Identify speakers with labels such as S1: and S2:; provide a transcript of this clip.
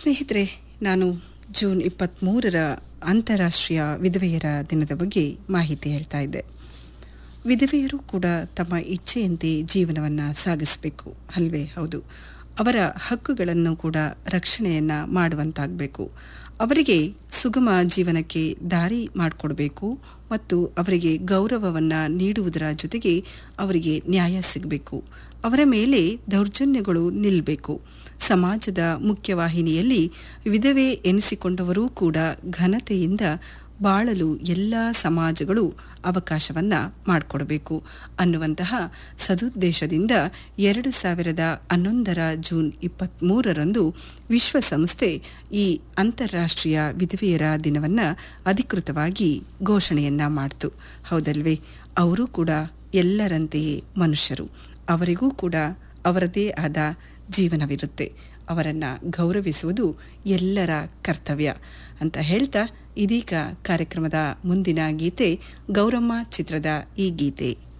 S1: ಸ್ನೇಹಿತರೆ ನಾನು ಜೂನ್ ಇಪ್ಪತ್ತ್ಮೂರರ ಅಂತಾರಾಷ್ಟ್ರೀಯ ವಿಧವೆಯರ ದಿನದ ಬಗ್ಗೆ ಮಾಹಿತಿ ಹೇಳ್ತಾ ಇದ್ದೆ ವಿಧವೆಯರು ಕೂಡ ತಮ್ಮ ಇಚ್ಛೆಯಂತೆ ಜೀವನವನ್ನು ಸಾಗಿಸಬೇಕು ಅಲ್ವೇ ಹೌದು ಅವರ ಹಕ್ಕುಗಳನ್ನು ಕೂಡ ರಕ್ಷಣೆಯನ್ನು ಮಾಡುವಂತಾಗಬೇಕು ಅವರಿಗೆ ಸುಗಮ ಜೀವನಕ್ಕೆ ದಾರಿ ಮಾಡಿಕೊಡ್ಬೇಕು ಮತ್ತು ಅವರಿಗೆ ಗೌರವವನ್ನು ನೀಡುವುದರ ಜೊತೆಗೆ ಅವರಿಗೆ ನ್ಯಾಯ ಸಿಗಬೇಕು ಅವರ ಮೇಲೆ ದೌರ್ಜನ್ಯಗಳು ನಿಲ್ಲಬೇಕು ಸಮಾಜದ ಮುಖ್ಯವಾಹಿನಿಯಲ್ಲಿ ವಿಧವೆ ಎನಿಸಿಕೊಂಡವರೂ ಕೂಡ ಘನತೆಯಿಂದ ಬಾಳಲು ಎಲ್ಲ ಸಮಾಜಗಳು ಅವಕಾಶವನ್ನು ಮಾಡಿಕೊಡಬೇಕು ಅನ್ನುವಂತಹ ಸದುದ್ದೇಶದಿಂದ ಎರಡು ಸಾವಿರದ ಹನ್ನೊಂದರ ಜೂನ್ ಇಪ್ಪತ್ತ್ಮೂರರಂದು ವಿಶ್ವಸಂಸ್ಥೆ ಈ ಅಂತಾರಾಷ್ಟ್ರೀಯ ವಿಧವೆಯರ ದಿನವನ್ನು ಅಧಿಕೃತವಾಗಿ ಘೋಷಣೆಯನ್ನ ಮಾಡಿತು ಹೌದಲ್ವೇ ಅವರು ಕೂಡ ಎಲ್ಲರಂತೆಯೇ ಮನುಷ್ಯರು ಅವರಿಗೂ ಕೂಡ ಅವರದೇ ಆದ ಜೀವನವಿರುತ್ತೆ ಅವರನ್ನು ಗೌರವಿಸುವುದು ಎಲ್ಲರ ಕರ್ತವ್ಯ ಅಂತ ಹೇಳ್ತಾ ಇದೀಗ ಕಾರ್ಯಕ್ರಮದ ಮುಂದಿನ ಗೀತೆ ಗೌರಮ್ಮ ಚಿತ್ರದ ಈ ಗೀತೆ